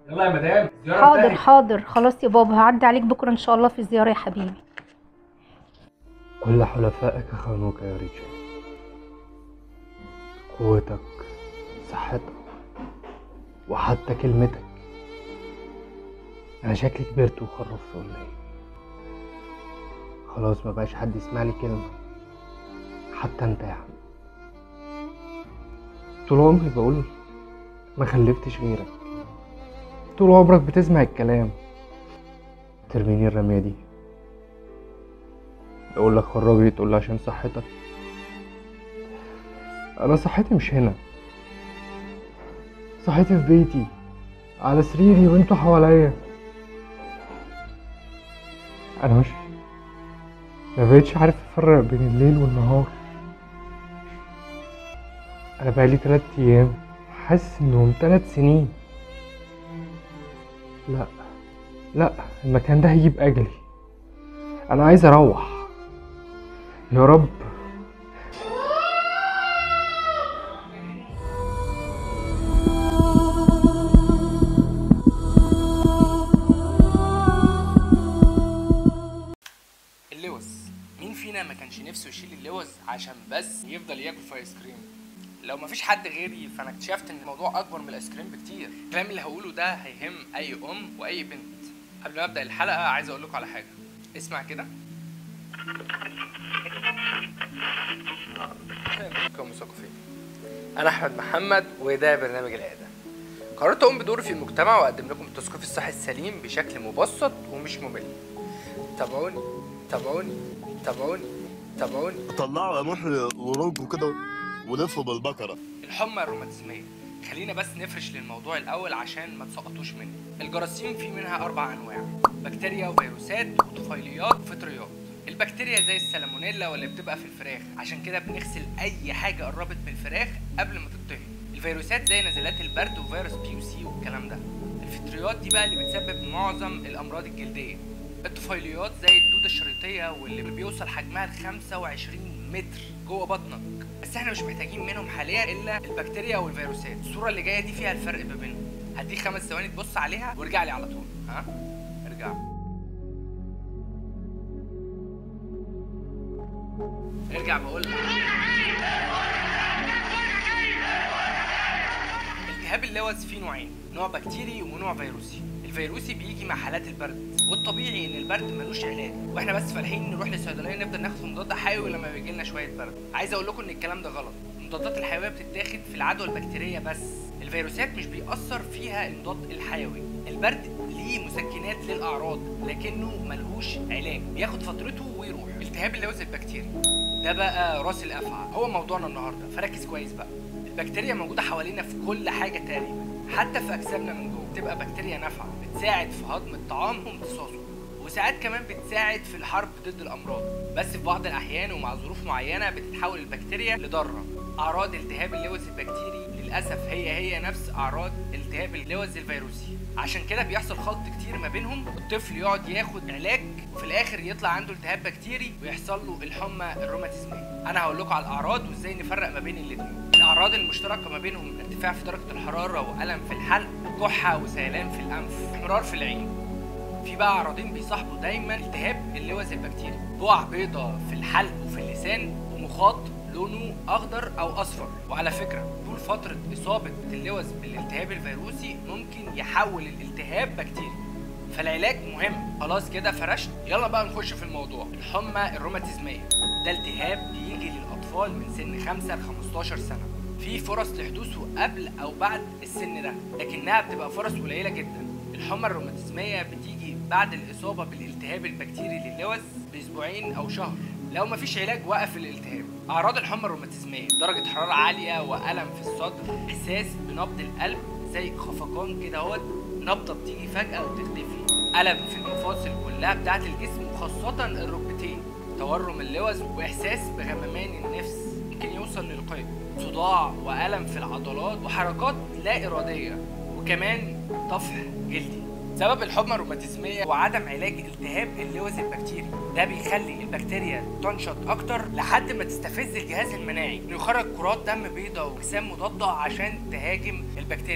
يلا يا مدام الزياره حاضر انتهت. حاضر خلاص يا بابا هعدي عليك بكره ان شاء الله في الزياره يا حبيبي كل حلفائك خانوك يا ريتشارد قوتك صحتك وحتى كلمتك انا شكلي كبرت وخرفت ولا ايه خلاص ما بقاش حد يسمع لي كلمه حتى انت يا عم طول عمري بقول ما خلفتش غيرك طول عمرك بتسمع الكلام ترميني الرمية دي اقول لك خرجني تقول لي عشان صحتك انا صحتي مش هنا صحتي في بيتي على سريري وانتوا حواليا انا مش ما بقتش عارف افرق بين الليل والنهار انا بقالي تلات ايام حاسس انهم تلات سنين لا لا المكان ده هيجيب اجلي انا عايز اروح يا رب اللوز مين فينا ما كانش نفسه يشيل اللوز عشان بس يفضل ياكل في ايس كريم لو مفيش حد غيري فانا اكتشفت ان الموضوع اكبر من الايس كريم بكتير الكلام اللي هقوله ده هيهم اي ام واي بنت قبل ما ابدا الحلقه عايز اقول لكم على حاجه اسمع كده كم مثقفين انا احمد محمد وده برنامج العياده قررت اقوم بدوري في المجتمع واقدم لكم التثقيف الصحي السليم بشكل مبسط ومش ممل تابعوني تابعوني تابعوني تابعوني طلعوا يا محي ورج وكده ولفوا بالبكره الحمى الروماتيزمية خلينا بس نفرش للموضوع الأول عشان ما تسقطوش مني الجراثيم في منها أربع أنواع بكتيريا وفيروسات وطفيليات وفطريات البكتيريا زي السالمونيلا واللي بتبقى في الفراخ عشان كده بنغسل أي حاجة قربت من الفراخ قبل ما تطهي الفيروسات زي نزلات البرد وفيروس بي يو سي والكلام ده الفطريات دي بقى اللي بتسبب معظم الأمراض الجلدية الطفيليات زي الدودة الشريطية واللي بيوصل حجمها ل 25 متر جوه بطنك بس احنا مش محتاجين منهم حاليا الا البكتيريا والفيروسات الصورة اللي جاية دي فيها الفرق ما بينهم هديك خمس ثواني تبص عليها وارجع لي على طول ها ارجع ارجع بقول لك التهاب اللوز فيه نوعين نوع بكتيري ونوع فيروسي الفيروسي بيجي مع حالات البرد والطبيعي ان البرد ملوش علاج واحنا بس فالحين نروح للصيدليه نفضل ناخد مضاد حيوي لما بيجي لنا شويه برد عايز اقول لكم ان الكلام ده غلط المضادات الحيويه بتتاخد في العدوى البكتيريه بس الفيروسات مش بيأثر فيها المضاد الحيوي البرد ليه مسكنات للاعراض لكنه ملهوش علاج بياخد فترته ويروح التهاب اللوز البكتيري ده بقى راس الافعى هو موضوعنا النهارده فركز كويس بقى البكتيريا موجوده حوالينا في كل حاجه تقريبا حتى في اجسامنا من جوه بتبقى بكتيريا نافعه بتساعد في هضم الطعام وامتصاصه وساعات كمان بتساعد في الحرب ضد الامراض بس في بعض الاحيان ومع ظروف معينه بتتحول البكتيريا لضاره اعراض التهاب اللوز البكتيري للاسف هي هي نفس اعراض التهاب اللوز الفيروسي عشان كده بيحصل خلط كتير ما بينهم الطفل يقعد ياخد علاج وفي الاخر يطلع عنده التهاب بكتيري ويحصل له الحمى الروماتيزميه انا هقول لكم على الاعراض وازاي نفرق ما بين الاثنين الاعراض المشتركه ما بينهم ارتفاع في درجه الحراره والم في الحلق كحه وسيلان في الانف احمرار في العين في بقى اعراضين بيصاحبوا دايما التهاب اللوز البكتيري بقع بيضة في الحلق وفي اللسان ومخاط لونه اخضر او اصفر وعلى فكره طول فتره اصابه اللوز بالالتهاب الفيروسي ممكن يحول الالتهاب بكتيري فالعلاج مهم خلاص كده فرشت يلا بقى نخش في الموضوع الحمى الروماتيزميه ده التهاب بيجي للاطفال من سن 5 ل 15 سنه في فرص لحدوثه قبل او بعد السن ده لكنها بتبقى فرص قليله جدا الحمى الروماتيزميه بتيجي بعد الاصابه بالالتهاب البكتيري للوز باسبوعين او شهر لو مفيش علاج وقف الالتهاب اعراض الحمى الروماتيزميه درجه حراره عاليه والم في الصدر احساس بنبض القلب زي خفقان كده اهوت نبضه بتيجي فجاه وتختفي الم في المفاصل كلها بتاعه الجسم وخاصه الركبتين تورم اللوز واحساس بغممان النفس ممكن يوصل للقيء صداع والم في العضلات وحركات لا اراديه وكمان طفح جلدي سبب الحمى الروماتيزمية وعدم علاج التهاب اللوز البكتيري ده بيخلي البكتيريا تنشط اكتر لحد ما تستفز الجهاز المناعي انه يخرج كرات دم بيضاء واجسام مضاده عشان تهاجم البكتيريا دي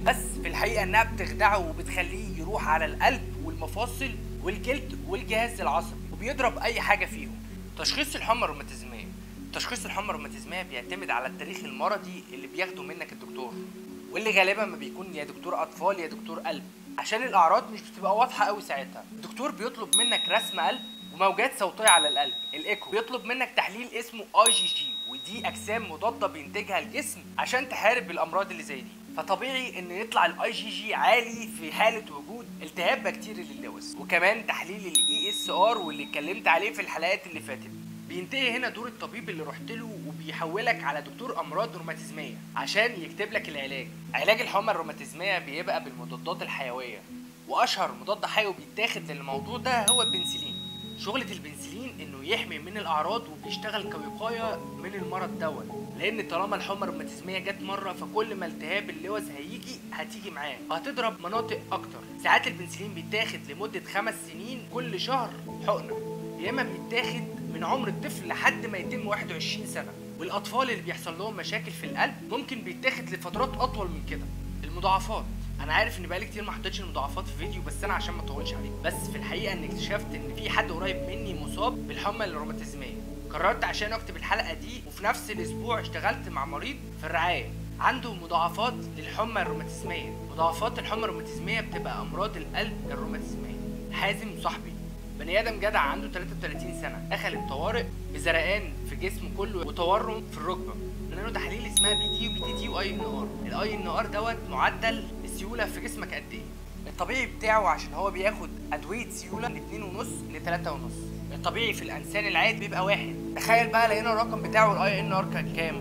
بس في الحقيقه انها بتخدعه وبتخليه يروح على القلب والمفاصل والجلد والجهاز العصبي وبيضرب اي حاجه فيهم تشخيص الحمى الروماتيزميه تشخيص الحمى الروماتيزميه بيعتمد على التاريخ المرضي اللي بياخده منك الدكتور واللي غالبا ما بيكون يا دكتور اطفال يا دكتور قلب عشان الاعراض مش بتبقى واضحه قوي ساعتها الدكتور بيطلب منك رسم قلب وموجات صوتيه على القلب الايكو بيطلب منك تحليل اسمه اي جي جي ودي اجسام مضاده بينتجها الجسم عشان تحارب الامراض اللي زي دي فطبيعي ان يطلع الاي جي جي عالي في حاله وجود التهاب بكتيري للوز وكمان تحليل الاي اس ار واللي اتكلمت عليه في الحلقات اللي فاتت بينتهي هنا دور الطبيب اللي رحت له وبيحولك على دكتور امراض روماتيزميه عشان يكتب لك العلاج علاج الحمى الروماتيزميه بيبقى بالمضادات الحيويه واشهر مضاد حيوي بيتاخد للموضوع ده هو البنسلين شغلة البنسلين انه يحمي من الاعراض وبيشتغل كوقاية من المرض دوت لان طالما الحمى الروماتيزمية جت مرة فكل ما التهاب اللوز هيجي هتيجي معاه وهتضرب مناطق اكتر ساعات البنسلين بيتاخد لمدة خمس سنين كل شهر حقنة يا اما بيتاخد من عمر الطفل لحد ما يتم 21 سنة والاطفال اللي بيحصل لهم مشاكل في القلب ممكن بيتاخد لفترات اطول من كده المضاعفات انا عارف ان بقالي كتير ما حطيتش المضاعفات في فيديو بس انا عشان ما اطولش عليك بس في الحقيقه ان اكتشفت ان في حد قريب مني مصاب بالحمى الروماتيزميه قررت عشان اكتب الحلقه دي وفي نفس الاسبوع اشتغلت مع مريض في الرعايه عنده مضاعفات للحمى الروماتيزميه مضاعفات الحمى الروماتيزميه بتبقى امراض القلب الروماتيزميه حازم صاحبي بني ادم جدع عنده 33 سنه دخل الطوارئ بزرقان في جسمه كله وتورم في الركبه عملنا له تحاليل اسمها بي تي وبي تي تي واي ان ار الاي ان ار دوت معدل السيوله في جسمك قد ايه الطبيعي بتاعه عشان هو بياخد ادويه سيوله من 2.5 ل 3.5 الطبيعي في الانسان العادي بيبقى واحد تخيل بقى لقينا الرقم بتاعه الاي ان ار كان كام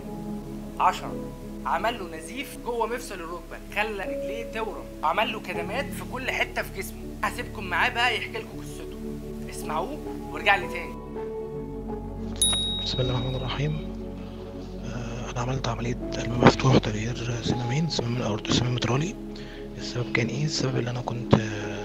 10 عمل له نزيف جوه مفصل الركبه خلى رجليه تورم عمل له كدمات في كل حته في جسمه هسيبكم معاه بقى يحكي لكم قصته اسمعوه وارجع لي تاني بسم الله الرحمن الرحيم آه، انا عملت عمليه قلب مفتوح تغيير سمامين سمام الاورطه وسمام مترالي السبب كان ايه السبب اللي انا كنت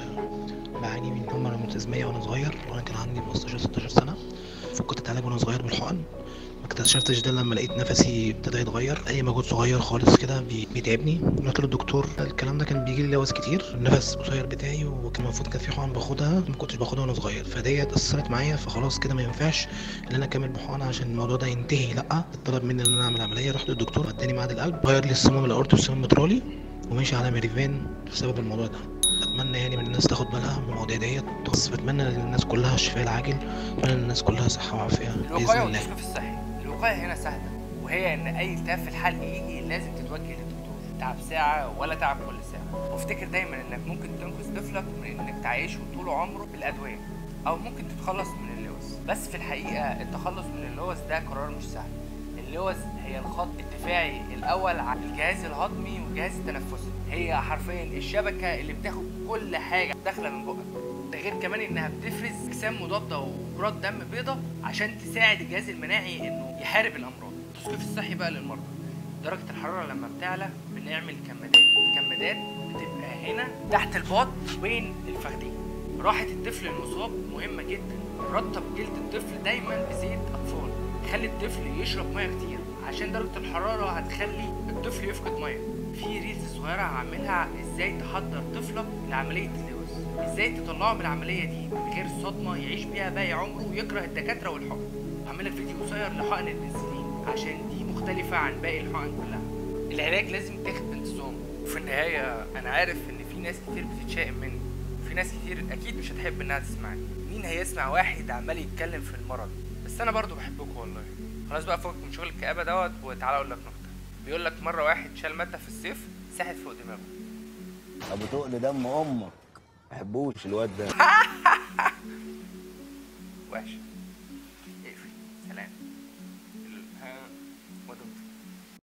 آه، بعاني من حمى روماتيزميه وانا صغير وانا كان عندي 15 16 سنه فكنت اتعالج وانا صغير بالحقن ما اكتشفتش ده لما لقيت نفسي ابتدى يتغير اي مجهود صغير خالص كده بي- بيتعبني رحت للدكتور الكلام ده كان بيجي لي لوز كتير النفس قصير بتاعي وكان المفروض كان في حقن باخدها ما كنتش باخدها وانا صغير فديت اثرت معايا فخلاص كده ما ينفعش ان انا اكمل بحقن عشان الموضوع ده ينتهي لا اتطلب مني ان انا اعمل عمليه رحت للدكتور اداني ميعاد القلب غير لي الصمام الاورطي والصمام المترالي وماشي على ميريفان بسبب الموضوع ده اتمنى يعني من الناس تاخد بالها من المواضيع ديت بس بتمنى للناس كلها الشفاء العاجل اتمنى للناس كلها صحه وعافيه باذن الوقايه الله والتشخيص الصحي الوقايه هنا سهله وهي ان اي التهاب في الحلق يجي لازم تتوجه للدكتور تعب ساعه ولا تعب كل ساعه وافتكر دايما انك ممكن تنقذ طفلك من انك تعيشه طول عمره بالادويه او ممكن تتخلص من اللوز بس في الحقيقه التخلص من اللوز ده قرار مش سهل اللوز هي الخط الدفاعي الاول على الجهاز الهضمي والجهاز التنفسي هي حرفيا الشبكه اللي بتاخد كل حاجه داخله من بقك ده غير كمان انها بتفرز اجسام مضاده وكرات دم بيضاء عشان تساعد الجهاز المناعي انه يحارب الامراض التثقيف الصحي بقى للمرضى درجه الحراره لما بتعلى بنعمل كمادات الكمادات بتبقى هنا تحت الباط بين الفخذين راحه الطفل المصاب مهمه جدا رطب جلد الطفل دايما بزيت اطفال خلي الطفل يشرب ميه كتير عشان درجه الحراره هتخلي الطفل يفقد ميه في ريلز صغيره هعملها ازاي تحضر طفلك لعمليه اللوز ازاي تطلعه من العمليه دي من غير صدمه يعيش بيها باقي عمره ويكره الدكاتره والحقن هعمل لك فيديو قصير لحقن البنسلين عشان دي مختلفه عن باقي الحقن كلها العلاج لازم يتاخد بانتظام وفي النهايه انا عارف ان في ناس كتير بتتشائم مني وفي ناس كتير اكيد مش هتحب انها تسمعني مين هيسمع واحد عمال يتكلم في المرض بس انا برضو بحبكم والله خلاص بقى فوق من شغل الكآبة دوت وتعالى اقول لك نكتة بيقول لك مرة واحد شال مادة في الصيف ساحت فوق دماغه ابو تقل دم امك ما بحبوش الواد ده وحش